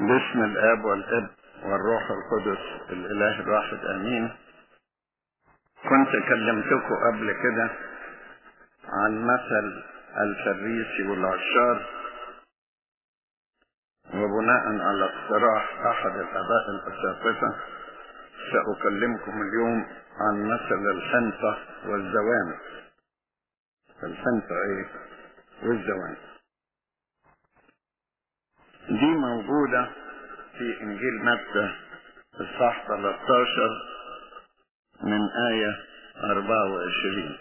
باسم الاب والاب والروح القدس الاله الواحد امين كنت كلمتكم قبل كده عن مثل الفريسي والعشار وبناء على اقتراح احد الاباء الاساتذه ساكلمكم اليوم عن مثل الحنطه والزوان الحنطه ايه والزوان دي موجودة في إنجيل متى الصح 13 من آية 24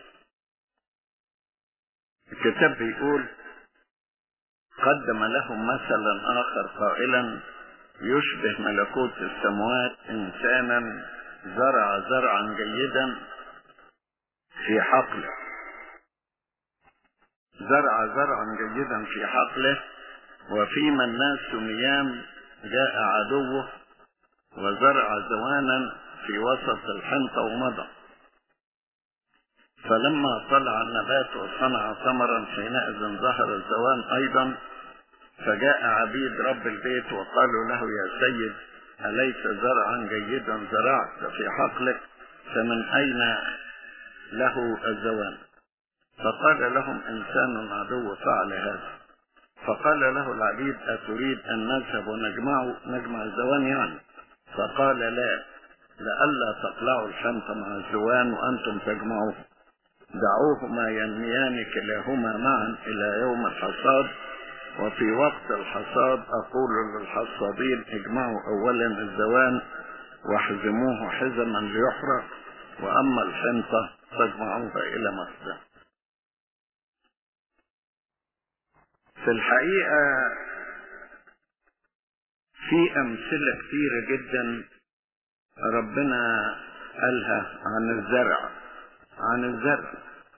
الكتاب بيقول قدم لهم مثلا آخر قائلا يشبه ملكوت السماوات إنسانا زرع زرعا جيدا في حقله زرع زرعا جيدا في حقله وفيما الناس نيام جاء عدوه وزرع زوانا في وسط الحنطة ومضى فلما طلع النبات وصنع ثمرا حينئذ ظهر الزوان أيضا فجاء عبيد رب البيت وقالوا له يا سيد أليس زرعا جيدا زرعت في حقلك فمن أين له الزوان فقال لهم إنسان عدو فعل هذا فقال له العبيد أتريد أن نذهب ونجمع نجمع الزوان يعني فقال لا لئلا تقلعوا الحنطة مع الزوان وأنتم تجمعوه دعوهما ينميان كلاهما معا إلى يوم الحصاد وفي وقت الحصاد أقول للحصادين اجمعوا أولا الزوان واحزموه حزما ليحرق وأما الحنطة فاجمعوها إلى مصدر في الحقيقة في أمثلة كثيرة جدا ربنا قالها عن الزرع عن الزرع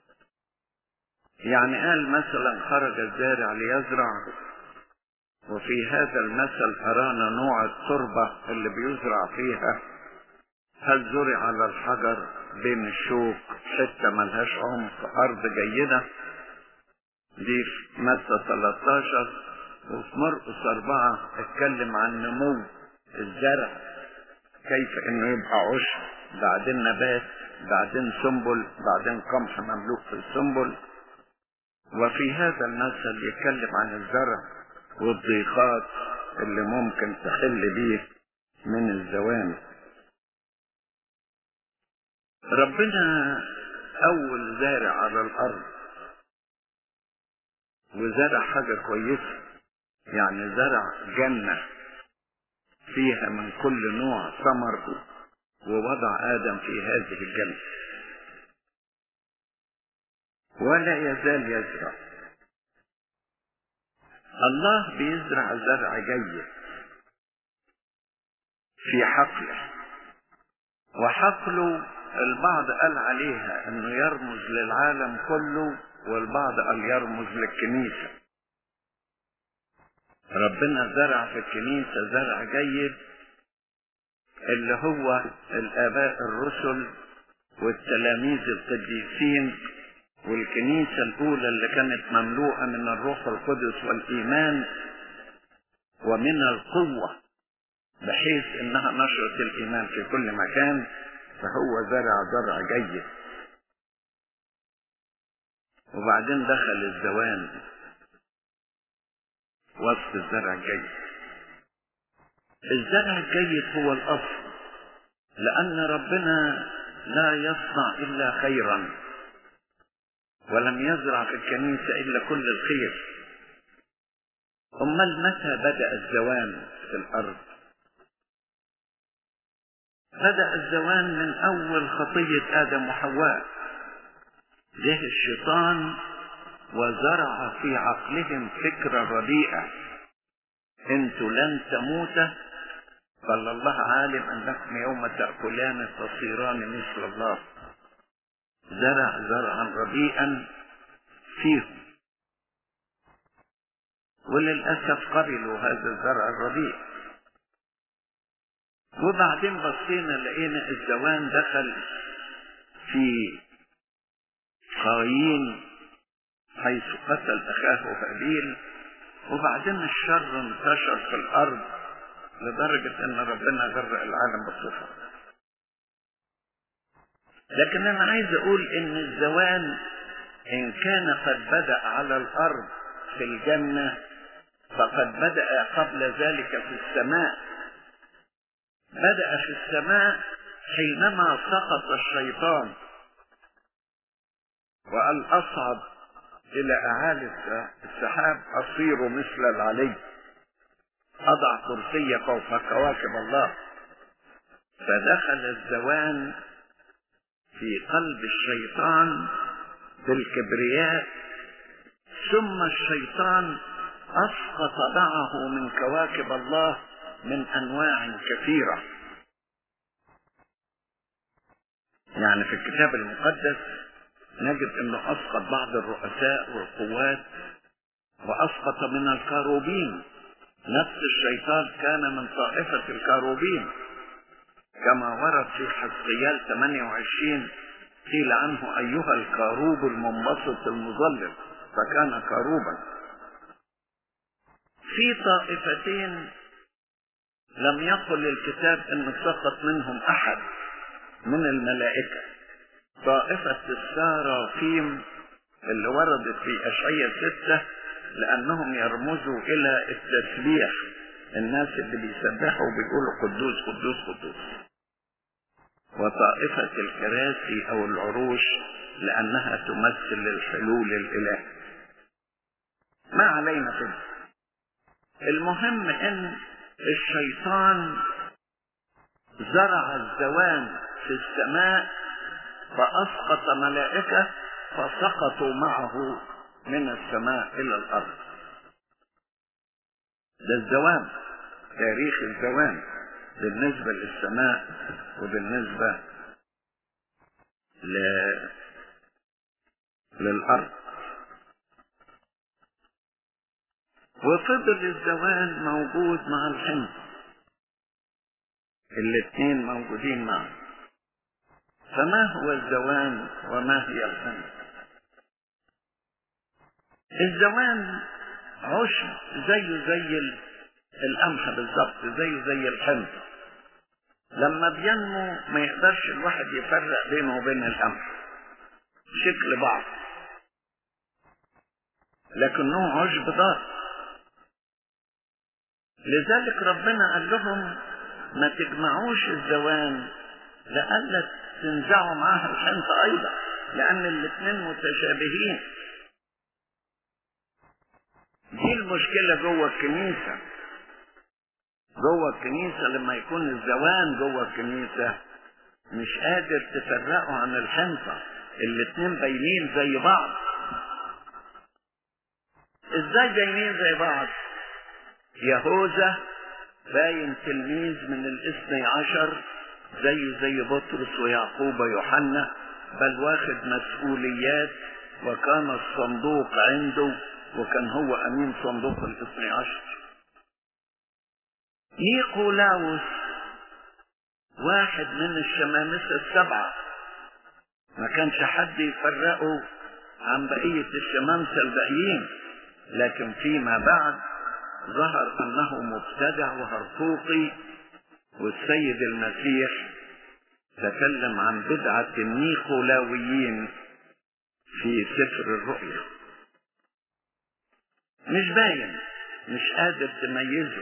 يعني قال مثلا خرج الزارع ليزرع وفي هذا المثل أرانا نوع التربة اللي بيزرع فيها هل زرع على الحجر بين الشوك حتة ملهاش عمق أرض جيدة دي في متى 13 وفي مرقس 4 اتكلم عن نمو الزرع كيف انه يبقى عشب بعدين نبات بعدين سنبل بعدين قمح مملوك في السنبل وفي هذا المثل يتكلم عن الزرع والضيقات اللي ممكن تحل بيه من الزوان ربنا اول زارع على الارض وزرع حاجة كويسة يعني زرع جنة فيها من كل نوع ثمر ووضع آدم في هذه الجنة ولا يزال يزرع الله بيزرع زرع جيد في حقله وحقله البعض قال عليها انه يرمز للعالم كله والبعض قال يرمز للكنيسة ربنا زرع في الكنيسة زرع جيد اللي هو الآباء الرسل والتلاميذ القديسين والكنيسة الأولى اللي كانت مملوءة من الروح القدس والإيمان ومن القوة بحيث إنها نشرت الإيمان في كل مكان فهو زرع زرع جيد وبعدين دخل الزوان وسط الزرع الجيد الزرع الجيد هو الأصل لأن ربنا لا يصنع إلا خيرا ولم يزرع في الكنيسة إلا كل الخير أمال متى بدأ الزوان في الأرض بدأ الزوان من أول خطية آدم وحواء جه الشيطان وزرع في عقلهم فكرة رديئة انتوا لن تموت بل الله عالم انكم يوم تأكلان تصيران مثل الله زرع زرعا رديئا فيهم وللأسف قبلوا هذا الزرع الرديء وبعدين بصينا لقينا الزوان دخل في قايين حيث قتل أخاه هابيل وبعدين الشر انتشر في الأرض لدرجة ان ربنا غرق العالم بالطوفان لكن انا عايز اقول ان الزوال ان كان قد بدأ على الارض في الجنة فقد بدأ قبل ذلك في السماء بدأ في السماء حينما سقط الشيطان وقال أصعد إلى أعالي السحاب أصير مثل العلي أضع كرسي فوق كواكب الله فدخل الزوان في قلب الشيطان بالكبرياء ثم الشيطان أسقط معه من كواكب الله من أنواع كثيرة يعني في الكتاب المقدس نجد أنه أسقط بعض الرؤساء والقوات وأسقط من الكاروبين نفس الشيطان كان من طائفة الكاروبين كما ورد في حزقيال 28 قيل عنه أيها الكاروب المنبسط المظلل فكان كاروبا في طائفتين لم يقل الكتاب ان سقط منهم احد من الملائكة طائفة السارافيم اللي وردت في اشعية ستة لانهم يرمزوا الى التسبيح الناس اللي بيسبحوا بيقولوا قدوس قدوس قدوس وطائفة الكراسي او العروش لانها تمثل الحلول الالهي ما علينا كده المهم ان الشيطان زرع الزوان في السماء فأسقط ملائكة فسقطوا معه من السماء إلى الأرض ده الزوان تاريخ الزوان بالنسبة للسماء وبالنسبة ل... للأرض وفضل الزوال موجود مع الحمض الاثنين موجودين معا فما هو الزوان وما هي الحمض الزوان عشب زيه زي القمح بالظبط زيه زي الحمض لما بينمو ما يقدرش الواحد يفرق بينه وبين القمح شكل بعض لكنه عشب ضار لذلك ربنا قال لهم ما تجمعوش الزوان لألا تنزعوا معاها الحنطة أيضا لأن الاثنين متشابهين دي المشكلة جوه الكنيسة جوه الكنيسة لما يكون الزوان جوه الكنيسة مش قادر تفرقه عن الحنطة الاتنين باينين زي بعض ازاي باينين زي بعض يهوذا باين تلميذ من الاثني عشر زي زي بطرس ويعقوب ويوحنا بل واخد مسؤوليات وكان الصندوق عنده وكان هو امين صندوق الاثني عشر نيقولاوس واحد من الشمامسة السبعة ما كانش حد يفرقه عن بقية الشمامسة الباقيين لكن فيما بعد ظهر انه مبتدع وهرطوقي والسيد المسيح تكلم عن بدعة النيقولاويين في سفر الرؤيا مش باين مش قادر تميزه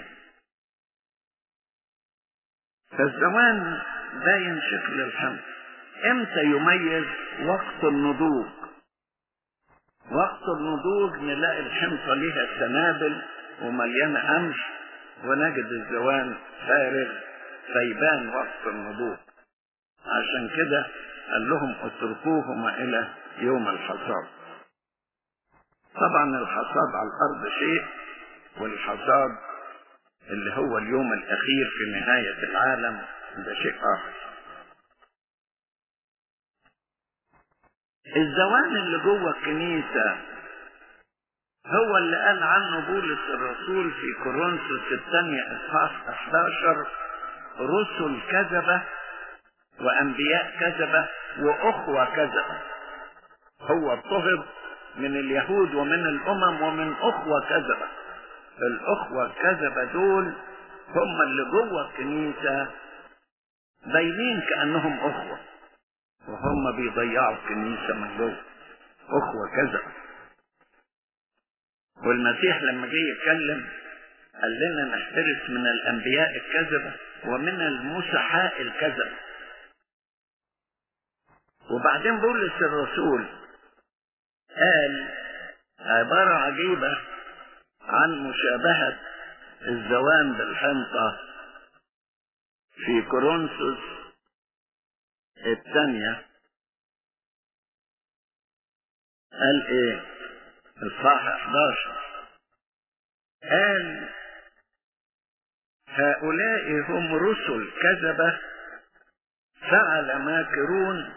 فالزمان باين شكل الحمل امتى يميز وقت النضوج وقت النضوج نلاقي الحنطة ليها سنابل ومليانة قمش ونجد الزوان فارغ فيبان وقت النضوج عشان كده قال لهم اتركوهما الى يوم الحصاد طبعا الحصاد على الارض شيء والحصاد اللي هو اليوم الاخير في نهاية العالم ده شيء اخر الزوان اللي جوه الكنيسة هو اللي قال عنه بولس الرسول في كورنثوس الثانية اصحاح 11 رسل كذبة وانبياء كذبة واخوة كذبة هو اضطهد من اليهود ومن الامم ومن اخوة كذبة الاخوة الكذبة دول هم اللي جوه الكنيسة باينين كأنهم أخوة وهم بيضيعوا الكنيسة من جوه أخوة كذا والمسيح لما جه يتكلم قال لنا نحترس من الأنبياء الكذبة ومن المسحاء الكذبة وبعدين بولس الرسول قال عبارة عجيبة عن مشابهة الزوان بالحنطة في كورنثوس الثانية قال ايه الصح 11 قال هؤلاء هم رسل كذبة فعل ماكرون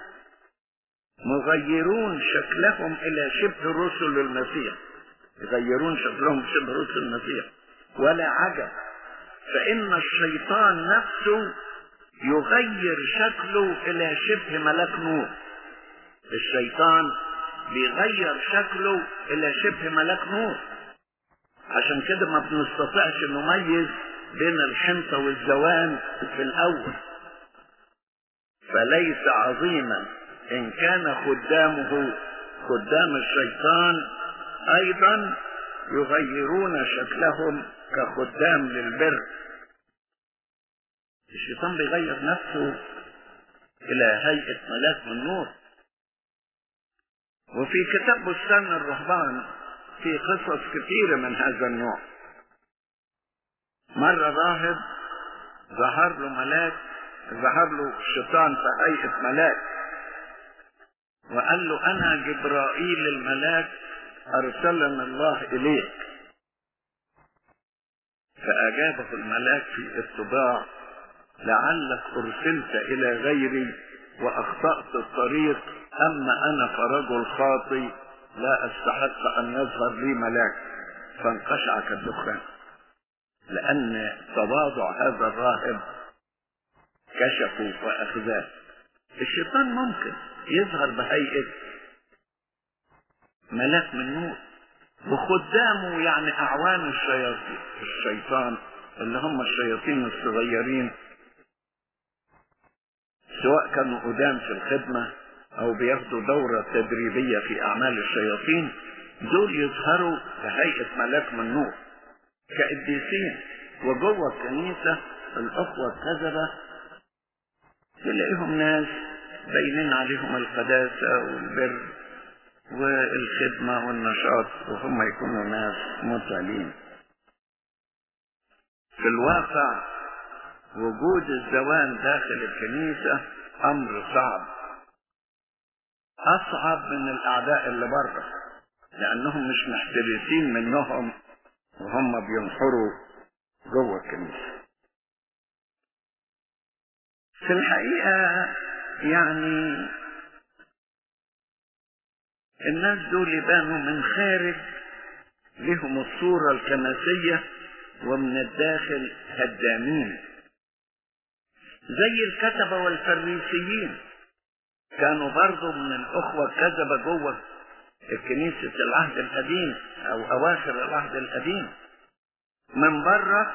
مغيرون شكلهم إلى شبه رسل المسيح يغيرون شكلهم شبه رسل المسيح ولا عجب فإن الشيطان نفسه يغير شكله إلى شبه ملاك نور الشيطان بيغير شكله إلى شبه ملاك نور عشان كده ما بنستطيعش نميز بين الحنطة والزوان في الأول فليس عظيما إن كان خدامه خدام الشيطان أيضا يغيرون شكلهم كخدام للبر الشيطان بيغير نفسه إلى هيئة ملاك من نور وفي كتاب بستان الرهبان في قصص كثيرة من هذا النوع مرة راهب ظهر له ملاك ظهر له شيطان في هيئة ملاك وقال له أنا جبرائيل الملاك أرسلنا الله إليك فأجابه الملاك في الطباع لعلك أرسلت إلى غيري وأخطأت الطريق أما أنا فرجل خاطي لا أستحق أن يظهر لي ملاك فانقشع كالدخان لأن تواضع هذا الراهب كشفوا وأخذاه الشيطان ممكن يظهر بهيئة ملاك من نور وخدامه يعني أعوان الشياطين الشيطان اللي هم الشياطين الصغيرين سواء كانوا قدام في الخدمة أو بياخدوا دورة تدريبية في أعمال الشياطين دول يظهروا كهيئة ملاك من نور كقديسين وجوه الكنيسة الأخوة الكذبة تلاقيهم ناس باينين عليهم القداسة والبر والخدمة والنشاط وهم يكونوا ناس متعلين في الواقع وجود الزوان داخل الكنيسة أمر صعب أصعب من الأعداء اللي بره لأنهم مش محترسين منهم وهم بينحروا جوه الكنيسة في الحقيقة يعني الناس دول يبانوا من خارج لهم الصورة الكنسية ومن الداخل هدامين زي الكتبة والفريسيين كانوا برضو من الأخوة الكذبة جوه الكنيسة العهد القديم أو أواخر العهد القديم من بره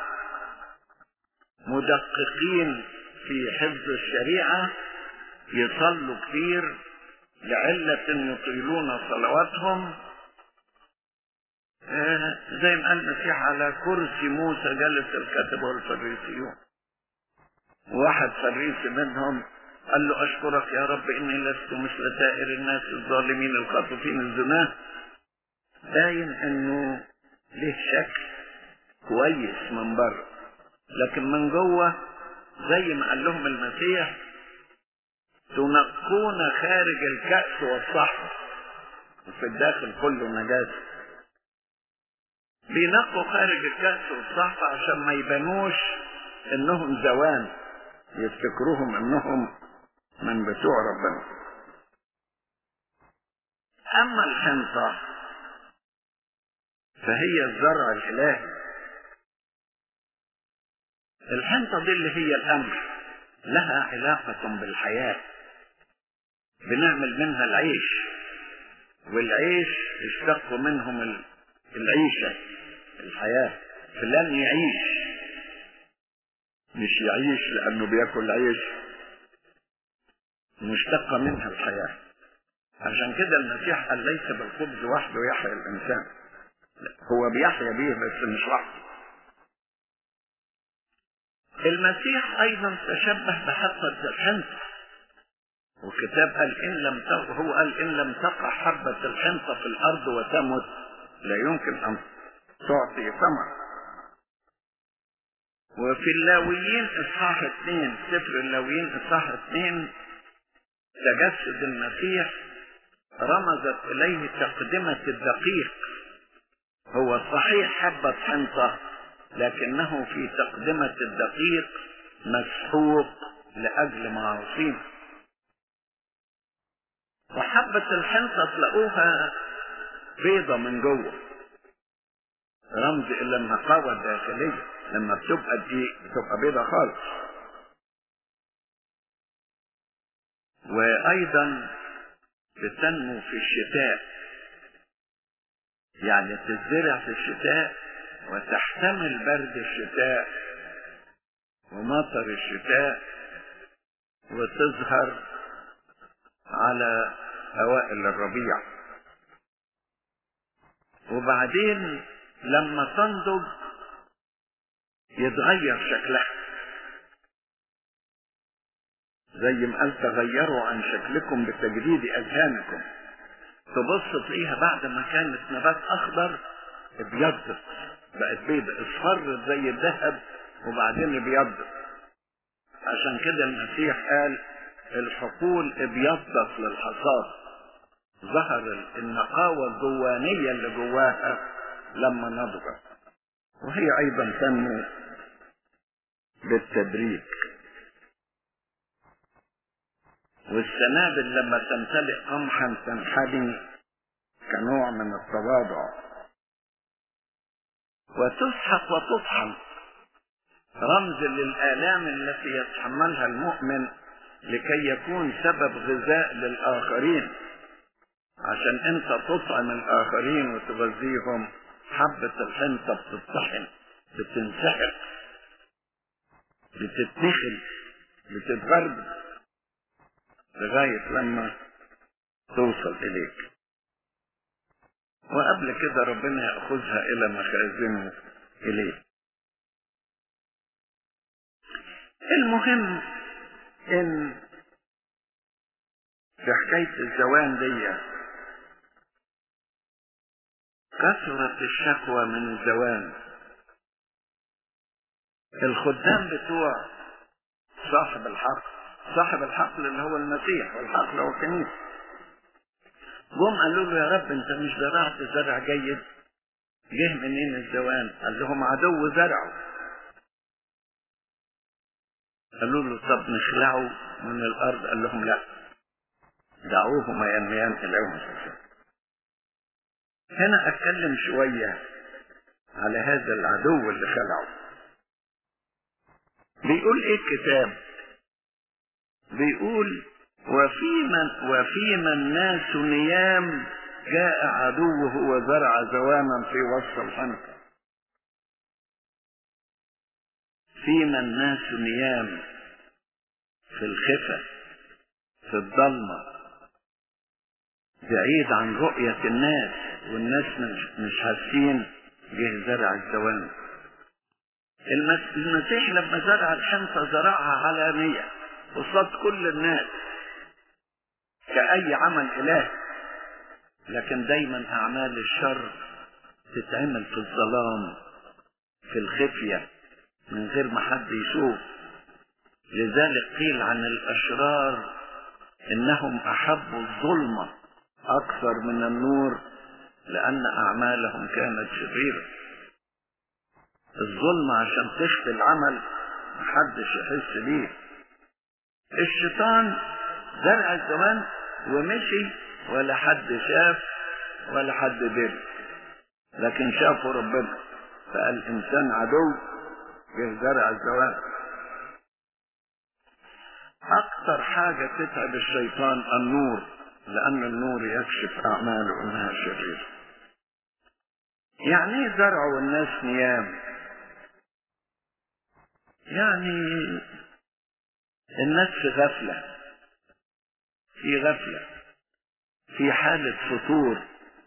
مدققين في حفظ الشريعة يصلوا كثير لعلة يطيلون صلواتهم آه زي ما قال المسيح على كرسي موسى جلس الكتبة والفريسيون واحد فريسي منهم قال له أشكرك يا رب إني لست مثل سائر الناس الظالمين الخاطفين الزناه باين إنه له شكل كويس من بره لكن من جوه زي ما قال لهم المسيح تنقون خارج الكأس والصحن وفي الداخل كله نجاسة بينقوا خارج الكأس والصحن عشان ما يبانوش انهم زوان يفتكروهم انهم من بتوع ربنا اما الحنطة فهي الزرع الالهي الحنطة دي اللي هي الامر لها علاقة بالحياة بنعمل منها العيش والعيش اشتق منهم العيشة الحياة فلان يعيش مش يعيش لأنه بياكل عيش مشتقة منها الحياة عشان كده المسيح قال ليس بالخبز وحده يحيا الإنسان هو بيحيا بيه بس مش وحده المسيح أيضا تشبه بحبة الحنطة والكتاب قال إن لم تق... هو قال إن لم تقع حبة الحنطة في الأرض وتمت لا يمكن أن تعطي ثمر وفي اللاويين إصحاح اثنين سفر اللاويين إصحاح اثنين تجسد المسيح رمزت إليه تقدمة الدقيق هو صحيح حبة حنطة لكنه في تقدمة الدقيق مسحوق لأجل معاصينا وحبة الحنطة تلاقوها بيضة من جوه رمز إلى النقاوة الداخلية لما بتبقى دقيق بتبقى بيضة خالص وأيضا بتنمو في الشتاء يعني تزرع في الشتاء وتحتمل برد الشتاء ومطر الشتاء وتظهر على أوائل الربيع وبعدين لما تنضج يتغير شكلها زي ما قال تغيروا عن شكلكم بتجديد أذهانكم تبص تلاقيها بعد ما كانت نبات أخضر ابيضت بقت بيضة اصفرت زي الذهب وبعدين ابيضت عشان كده المسيح قال الحقول ابيضت للحصاد ظهر النقاوة الجوانية اللي جواها لما نضجت وهي أيضا تنمو بالتدريج والسنابل لما تمتلئ قمحا تنحني كنوع من التواضع وتسحق وتطحن رمز للآلام التي يتحملها المؤمن لكي يكون سبب غذاء للآخرين عشان انت تطعم الآخرين وتغذيهم حبة الحنطة بتطحن بتنسحق بتتنخل بتتغرب لغاية لما توصل إليك وقبل كده ربنا يأخذها إلى مخازنه إليه المهم إن في حكاية الزوان دي كثرت الشكوى من الزوان الخدام بتوع صاحب الحق صاحب الحقل اللي هو المسيح والحقل هو الكنيسة جم قالوا له يا رب انت مش زرعت زرع جيد جه منين الزوان قال لهم عدو زرعه قالوا له طب نخلعه من الارض قال لهم لا دعوهما ينميان الى يوم القيامه هنا اتكلم شويه على هذا العدو اللي خلعه بيقول ايه الكتاب بيقول وفي من وفي من الناس نيام جاء عدوه وزرع زواما في وسط الحنطة فيما الناس نيام في الخفة في الضلمة بعيد عن رؤية الناس والناس مش, مش حاسين جه زرع الزوام المسيح لما زرع الحنطة زرعها علانية قصاد كل الناس كأي عمل إله لكن دايما أعمال الشر تتعمل في الظلام في الخفية من غير ما حد يشوف لذلك قيل عن الأشرار إنهم أحبوا الظلمة أكثر من النور لأن أعمالهم كانت شريرة الظلمة عشان تخفي العمل محدش يحس بيه الشيطان زرع الزمان ومشي ولا حد شاف ولا حد دري لكن شافوا ربنا فقال الانسان عدو جه زرع الزواج اكتر حاجة تتعب الشيطان النور لان النور يكشف اعماله انها شريرة يعني ايه زرع والناس نيام يعني الناس في غفلة في غفلة في حالة فتور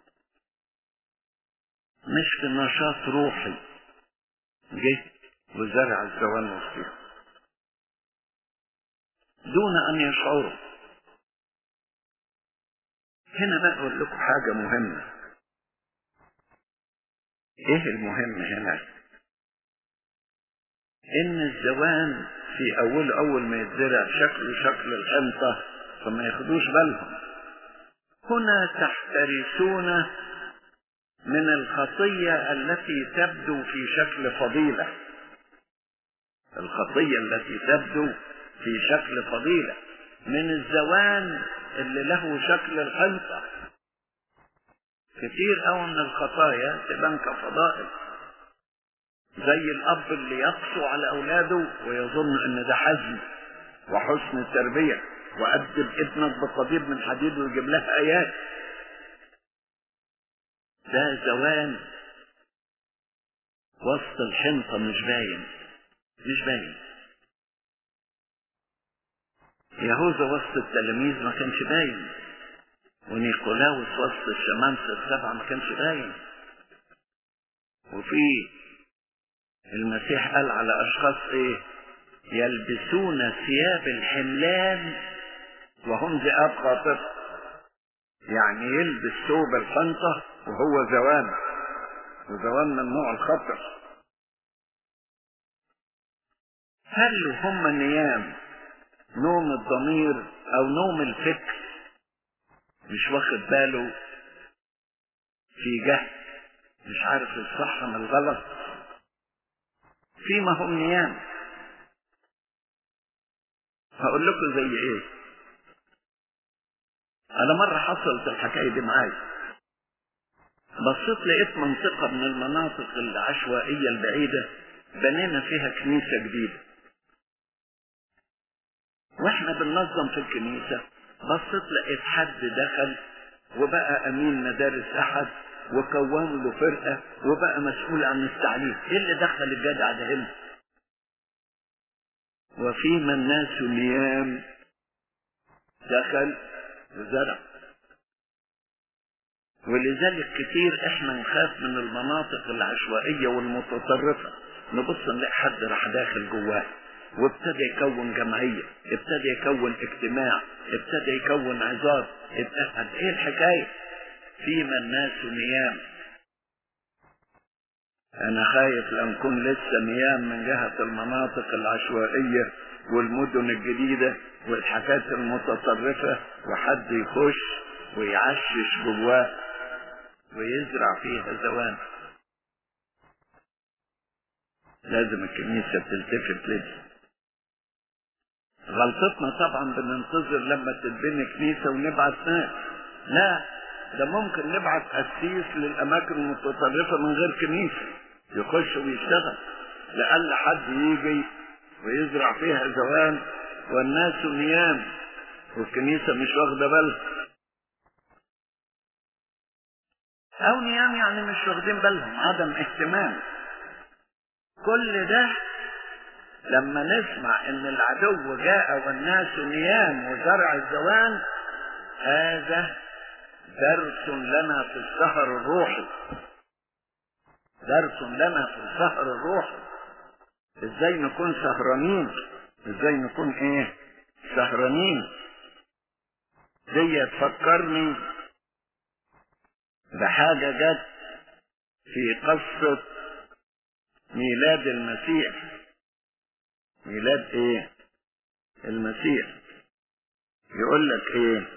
مش في نشاط روحي جه وزرع الزوال وسطهم دون ان يشعروا هنا بقى اقول لكم حاجة مهمة ايه المهم هنا ان الزوان في اول اول ما يتزرع شكله شكل الحنطة فما ياخدوش بالهم هنا تحترسون من الخطية التي تبدو في شكل فضيلة الخطية التي تبدو في شكل فضيلة من الزوان اللي له شكل الحنطة كتير قوي من الخطايا تبان كفضائل زي الاب اللي يقسو على اولاده ويظن ان ده حزم وحسن التربيه وادب ابنك بقضيب من حديد ويجيب لها ايات ده زوان وسط الحنطه مش باين مش باين يهوذا وسط التلاميذ ما كانش باين ونيقولاوس وسط الشمامسة السبعة ما كانش باين وفي المسيح قال على أشخاص إيه يلبسون ثياب الحملان وهم ذئاب خاطئة يعني يلبس ثوب الحنطة وهو زوان وزوان من نوع الخطر هل هم نيام نوم الضمير او نوم الفكر مش واخد باله في جهل مش عارف الصح من الغلط فيما هم نيام هقول لكم زي ايه انا مرة حصلت الحكاية دي معايا بصيت لقيت منطقة من المناطق العشوائية البعيدة بنينا فيها كنيسة جديدة واحنا بننظم في الكنيسة بصيت لقيت حد دخل وبقى امين مدارس احد وكون له فرقة وبقى مسؤول عن التعليم ايه اللي دخل الجدع ده هنا وفيما الناس نيام دخل وزرع ولذلك كتير احنا نخاف من المناطق العشوائية والمتطرفة نبص نلاقي حد راح داخل جواه وابتدى يكون جمعية ابتدى يكون اجتماع ابتدى يكون عظات ابتدى ايه الحكاية فيما الناس نيام انا خايف لو نكون لسه نيام من جهة المناطق العشوائية والمدن الجديدة والحاجات المتطرفة وحد يخش ويعشش جواه ويزرع فيها زوان لازم الكنيسة تلتفت لده غلطتنا طبعا بننتظر لما تتبني كنيسة ونبعت ناس لا ده ممكن نبعت قسيس للأماكن المتطرفة من غير كنيسة يخش ويشتغل لأقل حد يجي ويزرع فيها زوان والناس نيام والكنيسة مش واخدة بالها أو نيام يعني مش واخدين بالهم عدم اهتمام كل ده لما نسمع ان العدو جاء والناس نيام وزرع الزوان هذا درس لنا في السهر الروحي درس لنا في السهر الروحي ازاي نكون سهرانين ازاي نكون ايه سهرانين دي تفكرني بحاجة جت في قصة ميلاد المسيح ميلاد ايه المسيح يقول لك ايه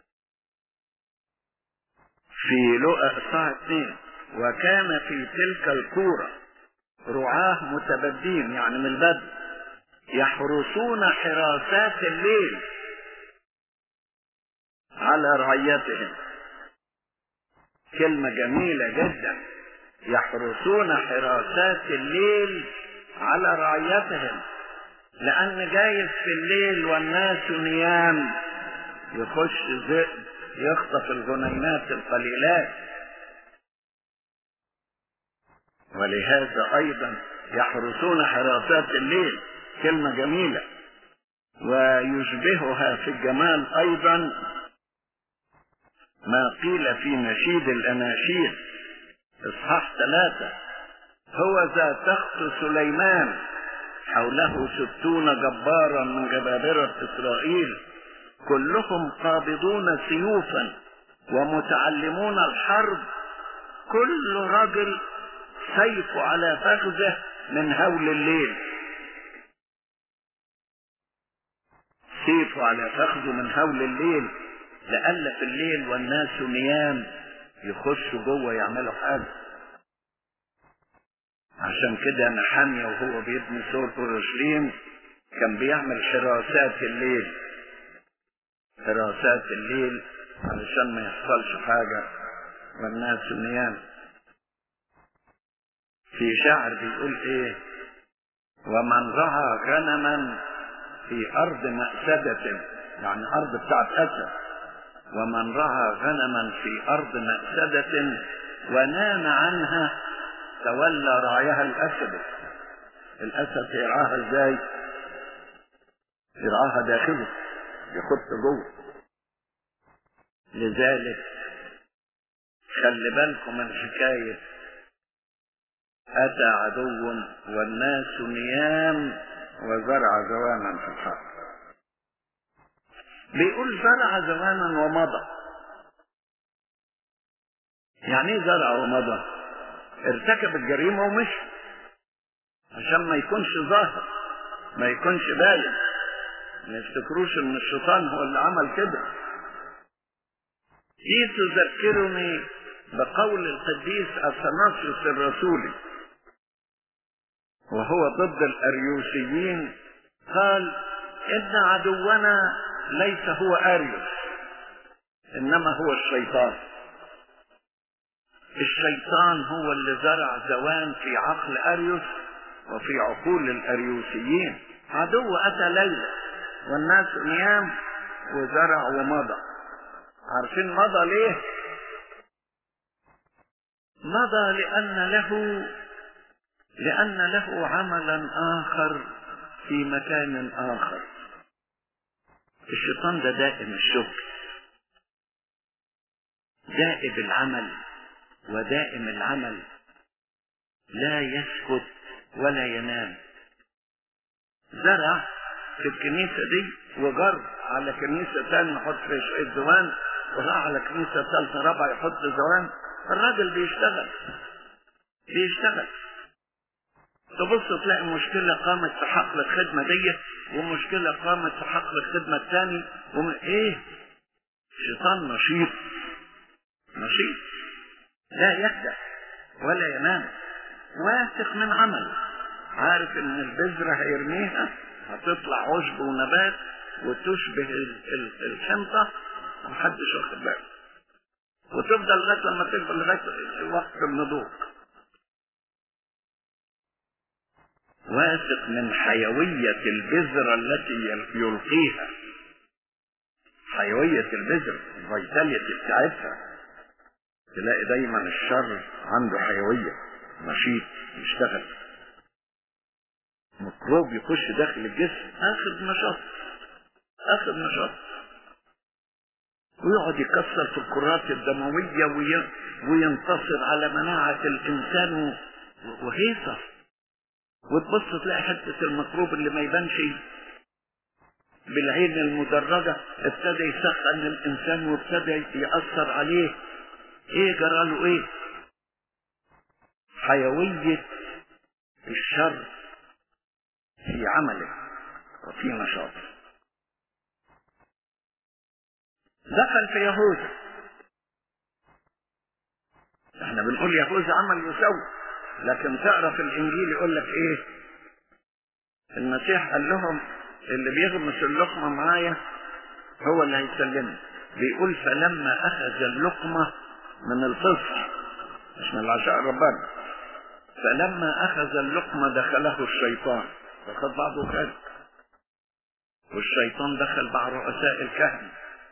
في لقى الساعة اتنين وكان في تلك الكورة رعاه متبدين يعني من البدء يحرسون حراسات الليل على رعيتهم كلمة جميلة جدا يحرسون حراسات الليل على رعيتهم لأن جايز في الليل والناس نيام يخش ذئب يخطف الجنينات القليلات ولهذا أيضا يحرسون حراسات الليل كلمة جميلة ويشبهها في الجمال أيضا ما قيل في نشيد الأناشيد إصحاح ثلاثة هو ذا تخت سليمان حوله ستون جبارا من جبابرة إسرائيل كلهم قابضون سيوفا ومتعلمون الحرب كل رجل سيف على فخذه من هول الليل سيف على فخذه من هول الليل لألا في الليل والناس نيام يخشوا جوه يعملوا حاجة عشان كده نحامية وهو بيبني سور اورشليم كان بيعمل حراسات الليل حراسات الليل علشان ما يحصلش حاجة والناس نيام في شعر بيقول ايه ومن رعى غنما في ارض مأسدة يعني ارض بتاعت اسد ومن رعى غنما في ارض مأسدة ونام عنها تولى رعيها الاسد الاسد يرعاها ازاي يرعاها داخله يخط جوه لذلك خلي بالكم من حكاية أتى عدو والناس نيام وزرع زوانا في الحق بيقول زرع زوانا ومضى يعني ايه زرع ومضى ارتكب الجريمة ومشي عشان ما يكونش ظاهر ما يكونش باين ما يفتكروش ان الشيطان هو اللي عمل كده دي تذكرني بقول القديس اثناسيوس الرسولي وهو ضد الاريوسيين قال ان عدونا ليس هو اريوس انما هو الشيطان الشيطان هو اللي زرع زوان في عقل اريوس وفي عقول الاريوسيين عدو اتى ليلة والناس نيام وزرع ومضى عارفين مضى ليه مضى لان له لان له عملا اخر في مكان اخر الشيطان ده دائم الشغل دائب العمل ودائم العمل لا يسكت ولا ينام زرع في الكنيسة دي وجر على كنيسة تانية يحط فيها شوية زوان وراح على كنيسة ثالثة رابعة يحط زوان الراجل بيشتغل بيشتغل تبص تلاقي مشكلة قامت في حقل الخدمة دي ومشكلة قامت في حقل الخدمة الثاني وم... ايه شيطان نشيط نشيط لا يهدأ ولا ينام واثق من عمله عارف ان البذرة هيرميها هتطلع عشب ونبات وتشبه ال- ال- الحنطة محدش واخد باله وتفضل لغاية لما تكبر لغاية وقت النضوج واثق من حيوية البذرة التي يلقيها حيوية البذرة الفيتاليتي بتاعتها تلاقي دايما الشر عنده حيوية نشيط يشتغل ميكروب يخش داخل الجسم اخذ نشاط اخذ نشاط ويقعد يكسر في الكرات الدموية وي... وينتصر على مناعة الإنسان و... وهيصة وتبص تلاقي حتة الميكروب اللي ما يبانش بالعين المدرجة ابتدى يسخن الإنسان وابتدى يأثر عليه ايه جرى له ايه حيوية الشر في عمله وفي نشاطه دخل في يهوذا احنا بنقول يهوذا عمل يسوي لكن تقرا في الانجيل يقول لك ايه المسيح قال لهم اللي بيغمس اللقمه معايا هو اللي هيسلمني بيقول فلما اخذ اللقمه من الفصح مش من العشاء الرباني فلما اخذ اللقمه دخله الشيطان فخد بعضه خارج والشيطان دخل مع رؤساء الكهنه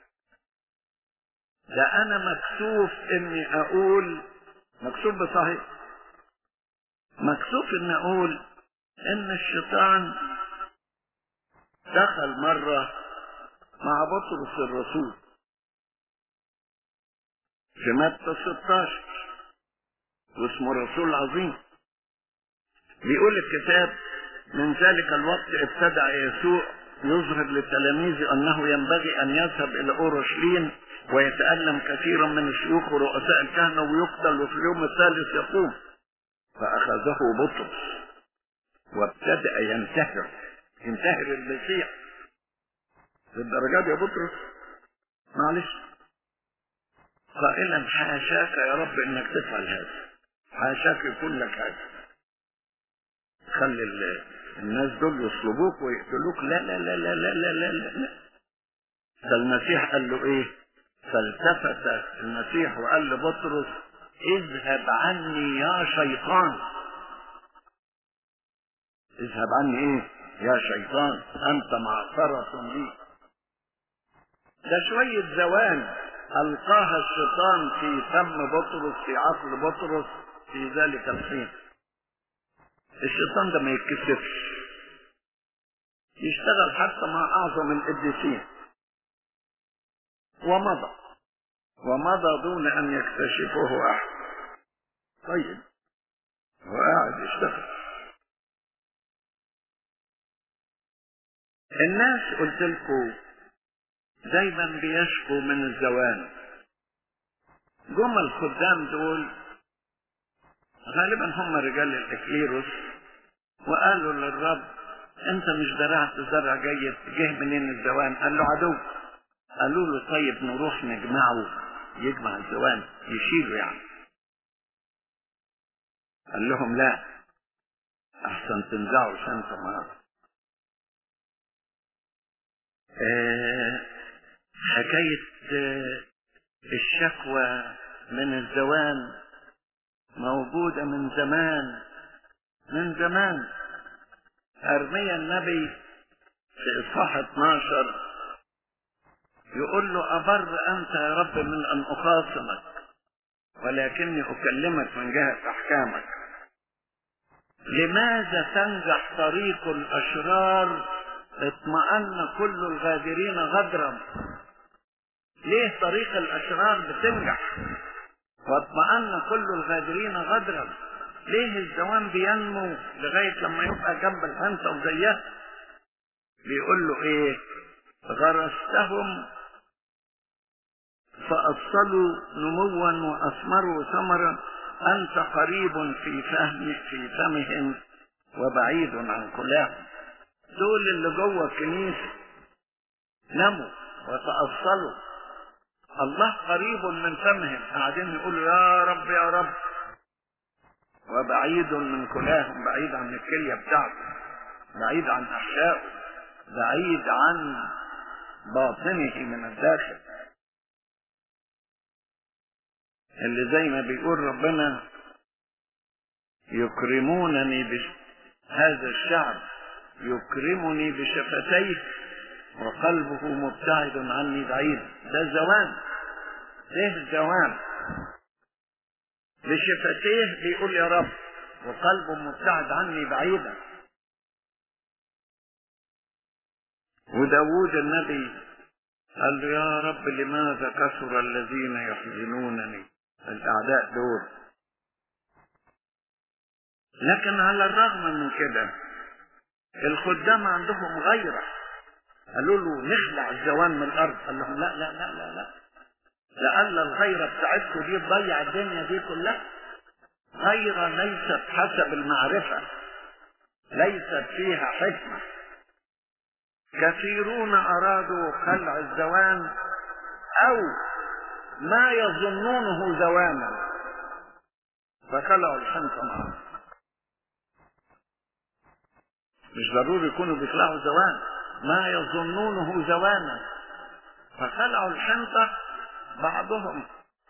ده انا مكسوف اني اقول مكسوف بصحيح مكسوف اني اقول ان الشيطان دخل مرة مع بطرس الرسول في متى 16 واسمه رسول عظيم بيقول الكتاب من ذلك الوقت ابتدع يسوع يظهر لتلاميذه انه ينبغي ان يذهب الى اورشليم ويتألم كثيرا من الشيوخ ورؤساء الكهنة ويقتل وفي اليوم الثالث يقوم فأخذه بطرس وابتدأ ينتهر ينتهر المسيح للدرجات يا بطرس معلش قائلا حاشاك يا رب انك تفعل هذا حاشاك يكون لك هذا خلي الناس دول يصلبوك ويقتلوك لا لا لا لا لا لا لا لا, لا. ده المسيح قال له ايه فالتفت المسيح وقال لبطرس اذهب عني يا شيطان اذهب عني ايه يا شيطان انت معصرة لي ده شوية زوان القاها الشيطان في فم بطرس في عقل بطرس في ذلك الحين الشيطان ده ما يتكسفش يشتغل حتى مع اعظم القديسين ومضى ومضى دون ان يكتشفه احد طيب هو قاعد يشتغل الناس قلت لكم دايما بيشكوا من الزوال جم الخدام دول غالبا هم رجال الاكليروس وقالوا للرب انت مش زرعت زرع جيد جه منين الزوان قال له عدو قالوا له طيب نروح نجمعه يجمع الزوان يشيله يعني قال لهم لا احسن تنزعوا شمس معاه آه حكاية آه الشكوى من الزوان موجودة من زمان من زمان أرميا النبي في إصحاح 12 يقول له أبر أنت يا رب من أن أخاصمك ولكني أكلمك من جهة أحكامك لماذا تنجح طريق الأشرار اطمأن كل الغادرين غدرا ليه طريق الأشرار بتنجح واطمأن كل الغادرين غدرا ليه الزوان بينمو لغاية لما يبقى جنب الحنطة وزيها بيقول له ايه غرستهم فأصلوا نموا وأثمروا ثمرا أنت قريب في فهم في فمهم وبعيد عن كلاهم دول اللي جوه الكنيسة نموا وتأصلوا الله قريب من فمهم قاعدين يقولوا يا رب يا رب وبعيد من كلاهم بعيد عن الكلية بتاعته بعيد عن أحشائه بعيد عن باطنه من الداخل اللي زي ما بيقول ربنا يكرمونني بش... هذا الشعب يكرمني بشفتيه وقلبه مبتعد عني بعيد ده زوان ده زوان بشفتيه بيقول يا رب وقلبه مبتعد عني بعيدا وداود النبي قال له يا رب لماذا كثر الذين يحزنونني الأعداء دول لكن على الرغم من كده الخدام عندهم غيرة قالوا له نخلع الزوان من الأرض قال لهم لا لا لا لا لا لأن الغيرة بتاعتكم دي تضيع الدنيا دي كلها غيرة ليست حسب المعرفة ليست فيها حكمة كثيرون أرادوا خلع الزوان أو ما يظنونه زوانا فخلعوا الحنطة معه مش ضروري يكونوا بيخلعوا زوان ما يظنونه زوانا فخلعوا الحنطة بعضهم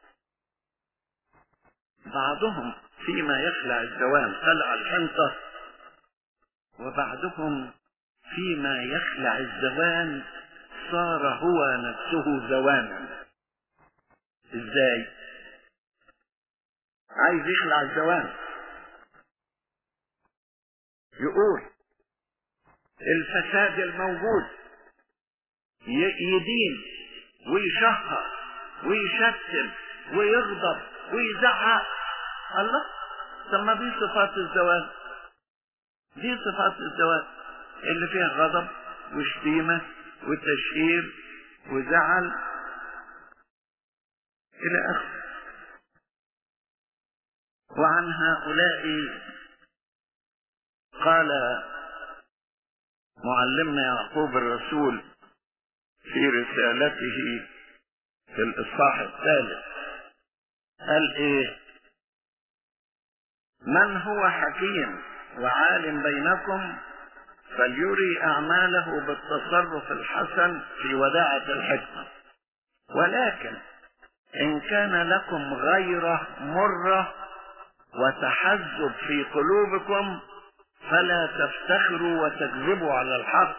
بعضهم فيما يخلع الزوان خلع الحنطة وبعضهم فيما يخلع الزوان صار هو نفسه زوانا ازاي عايز يخلع الزوان يقول الفساد الموجود يدين ويشهر ويشتم ويغضب ويزعق الله طب ما دي صفات الزواج دي صفات الزواج اللي فيها غضب وشتيمة وتشهير وزعل إلى آخره وعن هؤلاء قال معلمنا يعقوب الرسول في رسالته في الإصحاح الثالث قال إيه من هو حكيم وعالم بينكم فليري أعماله بالتصرف الحسن في وداعة الحكمة ولكن إن كان لكم غيرة مرة وتحزب في قلوبكم فلا تفتخروا وتكذبوا على الحق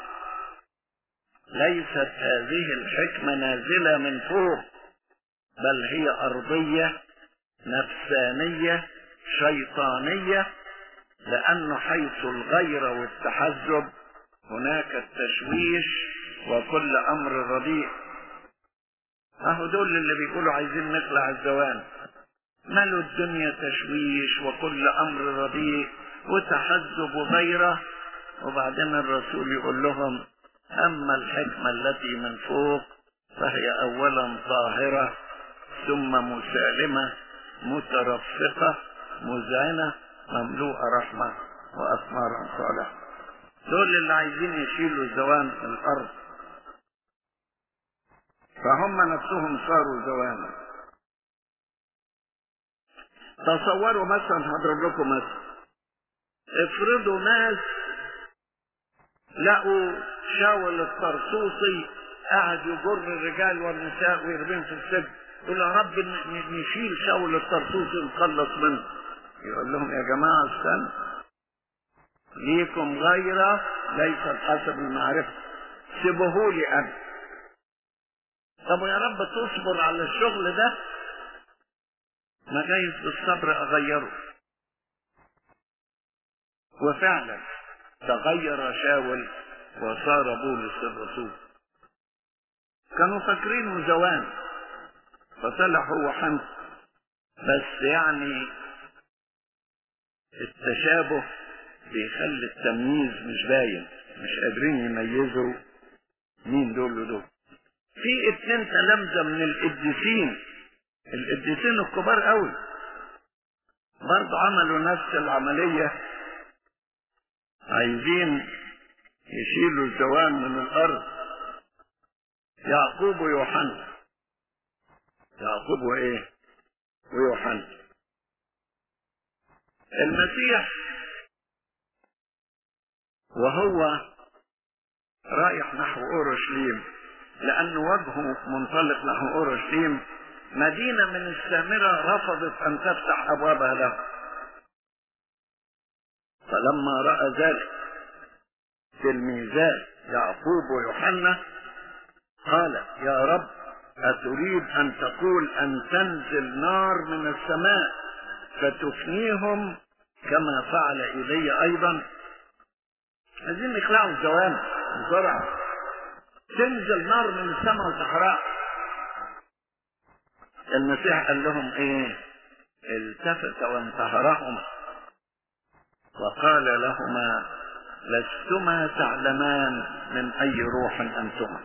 ليست هذه الحكمة نازلة من فوق بل هي أرضية نفسانية شيطانية لأنه حيث الغيرة والتحزب هناك التشويش وكل أمر رديء أهو دول اللي بيقولوا عايزين نخلع الزوان مالوا الدنيا تشويش وكل أمر رديء وتحزب وغيره وبعدين الرسول يقول لهم أما الحكمة التي من فوق فهي أولا ظاهرة ثم مسالمة مترفقة مذعنة مملوءة رحمة وأثمارا صالحة دول اللي عايزين يشيلوا الزوان من الأرض فهم نفسهم صاروا زوانا تصوروا مثلا هضرب لكم مثلا افرضوا ناس لقوا شاول الطرسوسي قاعد يجر الرجال والنساء ويرميهم في السجن يقول يا رب نشيل شاول الطرسوسي ونخلص منه يقول لهم يا جماعة استنى ليكم غيرة ليست حسب المعرفة سيبوهولي أنا طب يا رب تصبر على الشغل ده ما جايز بالصبر أغيره وفعلا تغير شاول وصار بولس الرسول كانوا فاكرينه زوان فطلع هو حمد بس يعني التشابه بيخلي التمييز مش باين مش قادرين يميزوا مين دول ودول في اتنين تلامذة من القديسين القديسين الكبار قوي برضه عملوا نفس العملية عايزين يشيلوا الزوان من الأرض يعقوب ويوحنا يعقوب وإيه ويوحنا المسيح وهو رايح نحو أورشليم لأن وجهه منطلق نحو أورشليم مدينة من السامرة رفضت أن تفتح أبوابها له فلما رأى ذلك تلميذات يعقوب ويوحنا قال يا رب أتريد أن تقول أن تنزل نار من السماء فتفنيهم كما فعل إلي أيضا عايزين يخلعوا الزوام بسرعة تنزل نار من السماء وتحرق المسيح قال لهم ايه التفت وانتهرهم وقال لهما لستما تعلمان من اي روح انتما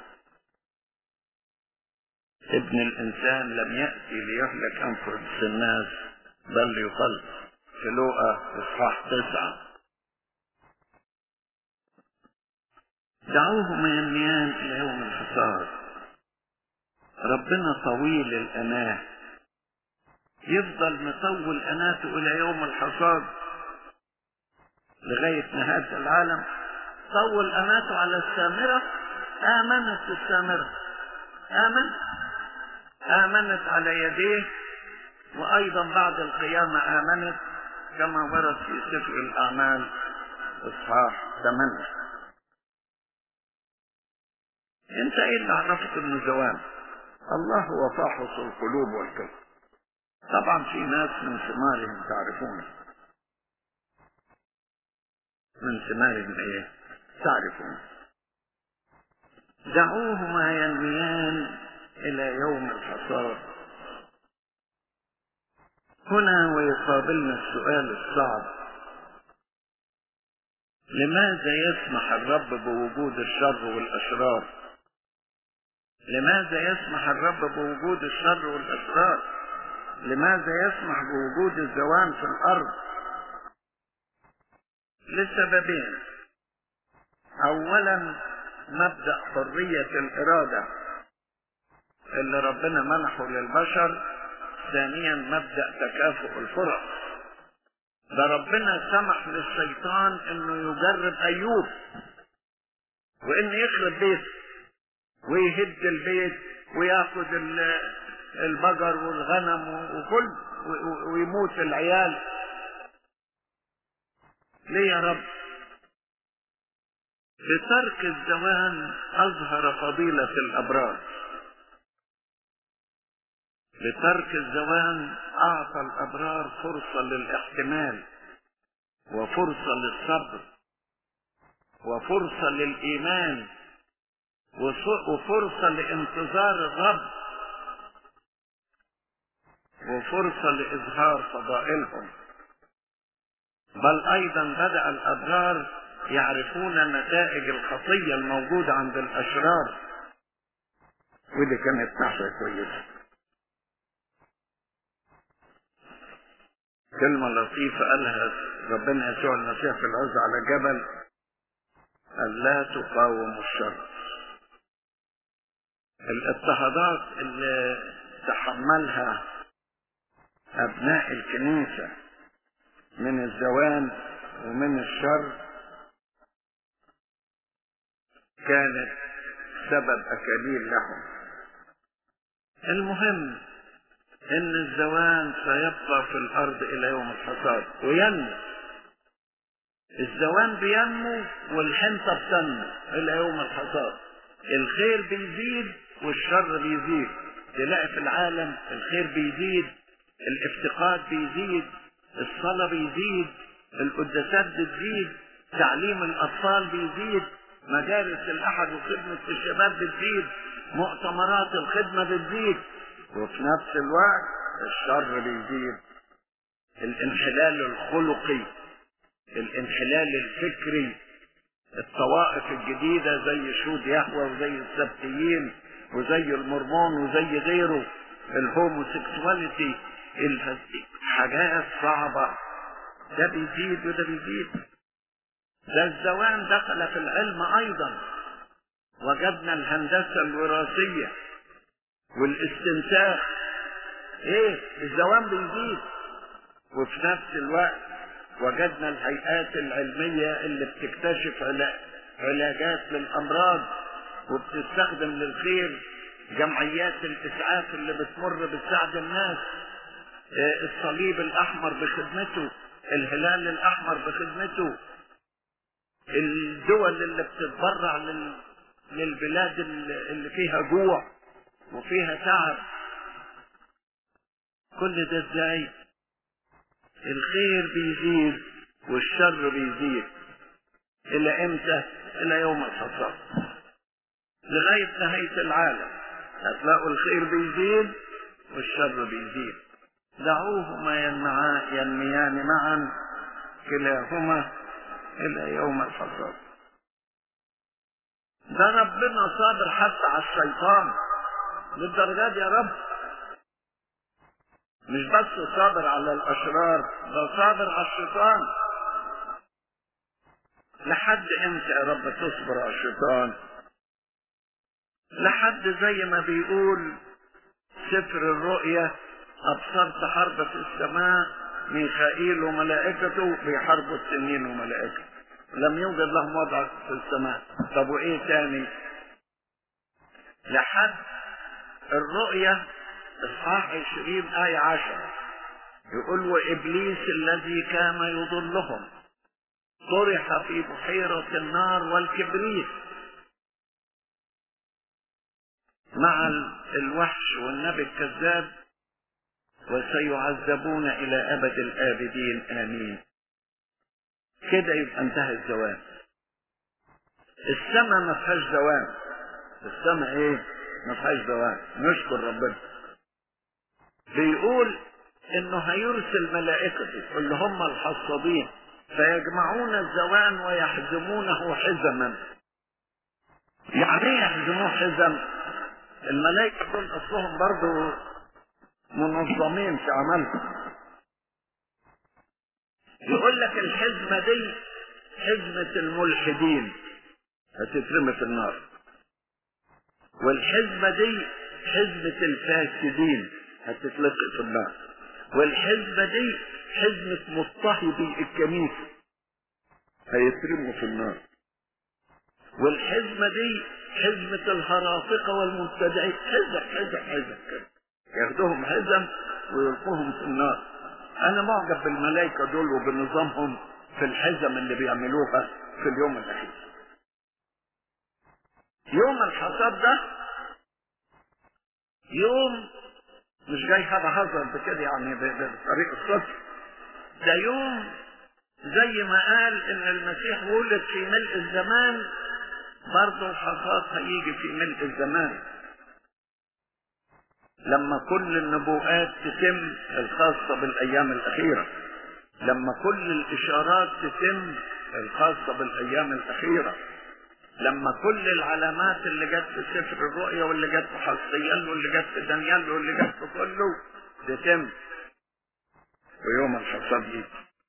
ابن الانسان لم ياتي ليهلك انفس الناس بل ليخلص في لوقا اصحاح تسعه دعوهما ينميان الى يوم الحصاد ربنا طويل الاناه يفضل مطول اناته الى يوم الحصاد لغاية نهاية العالم طول أماته على السامرة آمنت السامرة آمن آمنت على يديه وأيضا بعد القيامة آمنت كما ورد في سفر الأعمال إصحاح 8 أنت إيه اللي عرفك إنه زوام؟ الله هو فاحص القلوب والكذب طبعا في ناس من ثمارهم تعرفونه من ثمارهم ايه تعرفون دعوهما ينميان إلى يوم الحصاد هنا ويقابلنا السؤال الصعب لماذا يسمح الرب بوجود الشر والأشرار لماذا يسمح الرب بوجود الشر والأشرار لماذا يسمح بوجود الزوان في الأرض لسببين أولا مبدأ حرية الإرادة اللي ربنا منحه للبشر ثانيا مبدأ تكافؤ الفرص ده ربنا سمح للشيطان انه يجرب ايوب وان يخرب بيته ويهد البيت وياخد البقر والغنم وكل ويموت العيال ليه يا رب بترك الزمان اظهر فضيلة الابرار بترك الزوان اعطى الابرار فرصة للاحتمال وفرصة للصبر وفرصة للايمان وفرصة لانتظار الرب وفرصة لإظهار فضائلهم بل أيضا بدأ الأبرار يعرفون نتائج الخطية الموجودة عند الأشرار ودي كانت نحوة كويسة كلمة لطيفة قالها ربنا يسوع المسيح في العز على جبل قال لا تقاوموا الشر الاضطهادات اللي تحملها أبناء الكنيسة من الزوان ومن الشر كانت سبب أكاليل لهم المهم ان الزوان سيبقى في الارض الى يوم الحصاد وينمو الزوان بينمو والحنطة بتنمو الى يوم الحصاد الخير بيزيد والشر بيزيد تلاقي في العالم الخير بيزيد الافتقاد بيزيد الصلاة بيزيد القداسات بتزيد تعليم الاطفال بيزيد مجالس الاحد وخدمة الشباب بتزيد مؤتمرات الخدمة بتزيد وفي نفس الوقت الشر بيزيد الانحلال الخلقي الانحلال الفكري الطوائف الجديدة زي شود يهوى وزي السبتيين وزي المرمون وزي غيره الهوموسيكسواليتي حاجات صعبة ده بيزيد وده بيزيد ده الزوان دخل في العلم ايضا وجدنا الهندسة الوراثية والاستنساخ ايه الزوام بيزيد وفي نفس الوقت وجدنا الهيئات العلمية اللي بتكتشف علاجات للأمراض وبتستخدم للخير جمعيات الإسعاف اللي بتمر بتساعد الناس الصليب الأحمر بخدمته الهلال الأحمر بخدمته الدول اللي بتتبرع لل... للبلاد اللي فيها جوع وفيها تعب كل ده ازاي الخير بيزيد والشر بيزيد الى امتى الى يوم الحصاد لغاية نهاية العالم هتلاقوا الخير بيزيد والشر بيزيد دعوهما ينميان معا كلاهما الى يوم الحصاد ده ربنا صابر حتى على الشيطان للدرجات يا رب مش بس صابر على الاشرار ده صابر على الشيطان لحد امتى يا رب تصبر على الشيطان لحد زي ما بيقول سفر الرؤيا ابصرت حرب في السماء ميخائيل وملائكته بيحاربوا السنين وملائكته لم يوجد لهم وضع في السماء طب وايه تاني لحد الرؤية اصحاح عشرين آية عشرة يقول وإبليس الذي كان يضلهم طرح في بحيرة النار والكبريت مع الوحش والنبي الكذاب وسيعذبون إلى أبد الآبدين آمين كده يبقى انتهى الزواج السماء ما فيهاش زوال السماء ايه ما فيهاش زوال نشكر ربنا بيقول انه هيرسل ملائكته اللي هم الحصادين فيجمعون الزوان ويحزمونه حزما يعني ايه يحزموه حزم الملائكة دول اصلهم برضو منظمين في عملهم يقول لك الحزمة دي حزمة الملحدين هتترمي في النار والحزمة دي حزمة الفاسدين هتتلقي في النار والحزمة دي حزمة مضطهدي الكنيسة هيترموا في النار والحزمة دي حزمة الهرافقة والمبتدعين حزم حزم حزم كده ياخدوهم حزم ويلقوهم في النار انا معجب بالملائكة دول وبنظامهم في الحزم اللي بيعملوها في اليوم الاخير يوم الحصاد ده يوم مش جاي هذا هزر بكده يعني بطريق الصدق ده يوم زي ما قال ان المسيح ولد في ملء الزمان برضه الحصاد هيجي في ملء الزمان لما كل النبوءات تتم الخاصة بالأيام الأخيرة لما كل الإشارات تتم الخاصة بالأيام الأخيرة لما كل العلامات اللي جت في سفر الرؤيا واللي جت في حسيال واللي جت في دانيال واللي جت في كله تتم ويوم الحصاد يجي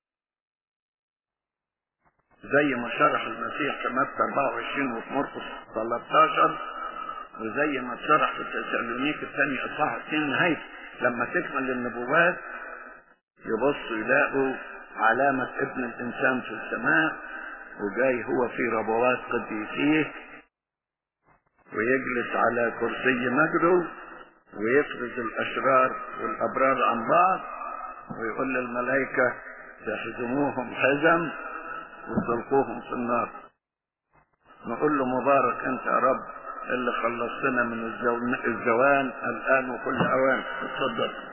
زي ما شرح المسيح في متى 24 وفي مرقس 13 وزي ما شرح في تسالونيك الثاني اصحاح 2 نهايته لما تكمل النبوات يبصوا يلاقوا علامة ابن الإنسان في السماء وجاي هو في ربوات قديسيه ويجلس على كرسي مجده ويفرز الأشرار والأبرار عن بعض ويقول للملائكة تحزموهم حزم وتلقوهم في النار نقول له مبارك انت يا رب اللي خلصتنا من الزوان الان وكل اوان اتفضل